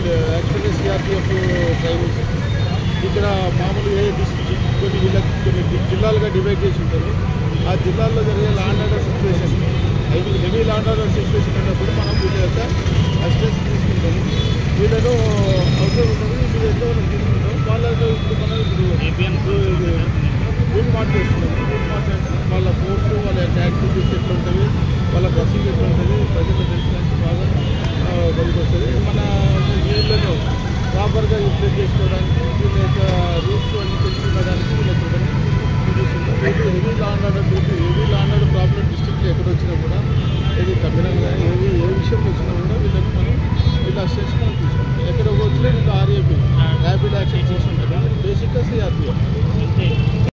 and actually CRPF drivers ఇక్కడ మామూలుగా ఏ district కొన్ని వీళ్ళకి కొన్ని డి- జిల్లాలుగా డివైడ్ చేసి ఉంటారు ఆ జిల్లాల్లో జరిగే land order situation heavy heavy land order situation ఉన్నప్పుడు మనం వీళ్ళ యొక్క అసిస్టెన్స్ తీసుకుంటాము వీళ్ళను అవసరం ఉంటుంది వీళ్ళు ఎంతో మనం తీసుకుంటాం వాళ్ళతో ఇప్పుడు మనం ఇప్పుడు రూట్ మార్ట్ చేస్తున్నాం రూట్ మార్ట్ అంటే వాళ్ళ కోర్సు వాళ్ళ యొక్క యాక్టివిటీస్ ఎట్లా ఉంటుంది వాళ్ళ డ్రెస్సింగ్ ఎట్లా ఉంటుంది ప్రజలకు తెలిసినట్టు బాగా బయటకు వస్తుంది మన వీళ్ళను ప్రాపర్గా యూటిలైజ్ చేసుకోవడానికి వీళ్ళ యొక్క రూట్స్ అన్ని తెలుసుకోవడానికి వీళ్ళకి ఇవన్నీ చూపిస్తున్నాం ఇది heavy land order duty heavy land order problem డిస్ట్రిక్ట్లో ఎక్కడ వచ్చినా కూడా ఇది తమిళనాడు